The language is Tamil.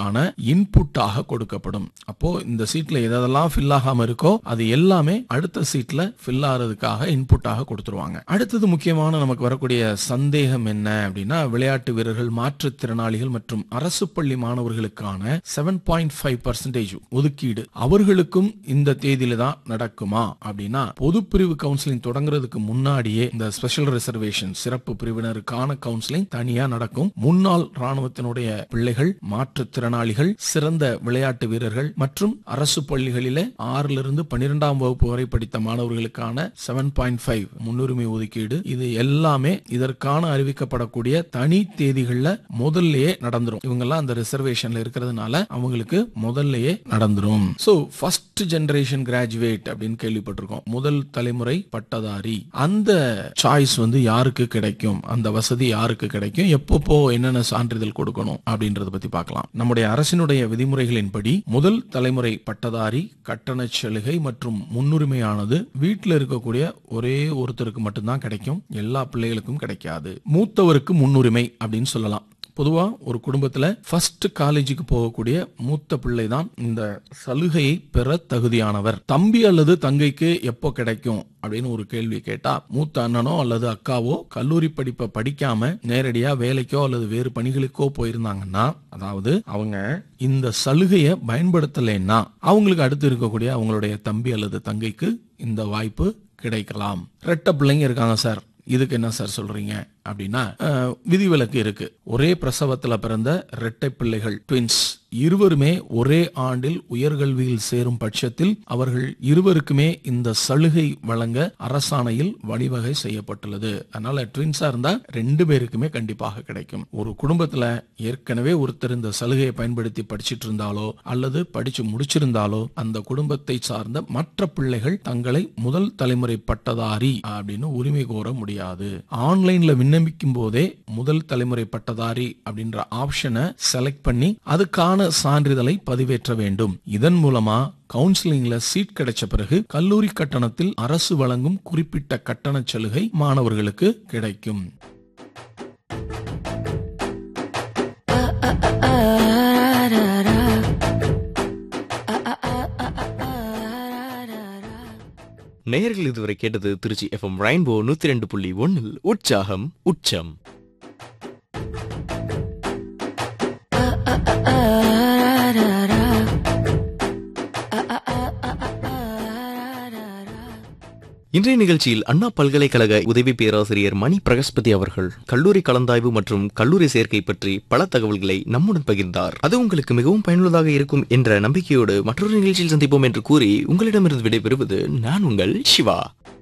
மாணவர்களுக்கான இன்புட்டாக கொடுக்கப்படும் அப்போ இந்த சீட்ல எதெல்லாம் ஃபில் ஆகாம இருக்கோ அது எல்லாமே அடுத்த சீட்ல ஃபில் ஆகிறதுக்காக இன்புட்டாக கொடுத்துருவாங்க அடுத்தது முக்கியமான நமக்கு வரக்கூடிய சந்தேகம் என்ன அப்படின்னா விளையாட்டு வீரர்கள் மாற்றுத்திறனாளிகள் மற்றும் அரசு பள்ளி மாணவர்களுக்கான செவன் பாயிண்ட் ஃபைவ் பர்சன்டேஜ் ஒதுக்கீடு அவர்களுக்கும் இந்த தேதியில தான் நடக்குமா அப்படின்னா பொது பிரிவு கவுன்சிலிங் தொடங்குறதுக்கு முன்னாடியே இந்த ஸ்பெஷல் ரிசர்வேஷன் சிறப்பு பிரிவினருக்கான கவுன்சிலிங் தனியா நடக்கும் முன்னாள் ராணுவத்தினுடைய பிள்ளைகள் மாற்றுத்திறனாளிகள் சிறந்த விளையாட்டு வீரர்கள் மற்றும் அரசு பள்ளிகளிலே ஆறுல இருந்து பன்னிரெண்டாம் வகுப்பு வரை படித்த மாணவர்களுக்கான செவன் பாயிண்ட் ஃபைவ் முன்னுரிமை ஒதுக்கீடு இது எல்லாமே இதற்கான அறிவிக்கப்படக்கூடிய தனி தேதிகள்ல முதல்லயே நடந்துரும் இவங்கெல்லாம் அந்த ரிசர்வேஷன்ல இருக்கிறதுனால அவங்களுக்கு முதல்லயே நடந்துரும் சோ ஃபர்ஸ்ட் ஜெனரேஷன் கிராஜுவேட் அப்படின்னு கேள்விப்பட்டிருக்கோம் முதல் தலைமுறை பட்டதாரி அந்த சாய்ஸ் வந்து யாருக்கு கிடைக்கும் அந்த வசதி யாருக்கு கிடைக்கும் எப்பப்போ என்னென்ன சான்றிதழ் கொடுக்கணும் அப்படின்றத பத்தி பார்க்கலாம் நம்முடைய அரசினுடைய விதிமுறைகளின்படி முதல் தலைமுறை பட்டதாரி கட்டணச் சலுகை மற்றும் முன்னுரிமையானது வீட்டில் இருக்கக்கூடிய ஒரே ஒருத்தருக்கு மட்டும்தான் கிடைக்கும் எல்லா பிள்ளைகளுக்கும் கிடைக்காது மூத்தவருக்கு முன்னுரிமை அப்படின்னு சொல்லலாம் பொதுவா ஒரு குடும்பத்துல ஃபர்ஸ்ட் காலேஜுக்கு போகக்கூடிய மூத்த பிள்ளை தான் இந்த சலுகையை பெற தகுதியானவர் தம்பி அல்லது தங்கைக்கு எப்போ கிடைக்கும் அப்படின்னு ஒரு கேள்வி கேட்டா மூத்த அண்ணனோ அல்லது அக்காவோ கல்லூரி படிப்பை படிக்காம நேரடியா வேலைக்கோ அல்லது வேறு பணிகளுக்கோ போயிருந்தாங்கன்னா அதாவது அவங்க இந்த சலுகையை பயன்படுத்தலைன்னா அவங்களுக்கு அடுத்து இருக்கக்கூடிய அவங்களுடைய தம்பி அல்லது தங்கைக்கு இந்த வாய்ப்பு கிடைக்கலாம் ரெட்ட பிள்ளைங்க இருக்காங்க சார் இதுக்கு என்ன சார் சொல்றீங்க அப்படின்னா அஹ், விதிவிலக்கு இருக்கு ஒரே பிரசவத்துல பிறந்த இரட்டை பிள்ளைகள் ட்வின்ஸ் இருவருமே ஒரே ஆண்டில் உயர்கல்வியில் சேரும் பட்சத்தில் அவர்கள் இருவருக்குமே இந்த சலுகை வழங்க அரசாணையில் வழிவகை செய்யப்பட்டுள்ளது அதனால ட்வின்ஸா இருந்தா ரெண்டு பேருக்குமே கண்டிப்பாக கிடைக்கும் ஒரு குடும்பத்துல ஏற்கனவே ஒருத்தர் இந்த சலுகையை பயன்படுத்தி படிச்சிட்டு இருந்தாலோ அல்லது படிச்சு முடிச்சிருந்தாலோ அந்த குடும்பத்தை சார்ந்த மற்ற பிள்ளைகள் தங்களை முதல் தலைமுறை பட்டதாரி அப்படின்னு உரிமை கோர முடியாது ஆன்லைன்ல விண்ணப்பிக்கும் போதே முதல் தலைமுறை பட்டதாரி அப்படின்ற ஆப்ஷனை செலக்ட் பண்ணி அதுக்கான சான்றிதழை பதிவேற்ற வேண்டும் இதன் மூலமா கவுன்சிலிங்ல சீட் கிடைச்ச பிறகு கல்லூரி கட்டணத்தில் அரசு வழங்கும் குறிப்பிட்ட கட்டண சலுகை மாணவர்களுக்கு கிடைக்கும் நேயர்கள் இதுவரை கேட்டது திருச்சி எஃப்எம் ரெயின்போ நூத்தி ரெண்டு புள்ளி ஒன்னில் உற்சாகம் உச்சம் இன்றைய நிகழ்ச்சியில் அண்ணா பல்கலைக்கழக உதவி பேராசிரியர் மணி பிரகஸ்பதி அவர்கள் கல்லூரி கலந்தாய்வு மற்றும் கல்லூரி சேர்க்கை பற்றி பல தகவல்களை நம்முடன் பகிர்ந்தார் அது உங்களுக்கு மிகவும் பயனுள்ளதாக இருக்கும் என்ற நம்பிக்கையோடு மற்றொரு நிகழ்ச்சியில் சந்திப்போம் என்று கூறி உங்களிடமிருந்து விடைபெறுவது நான் உங்கள் சிவா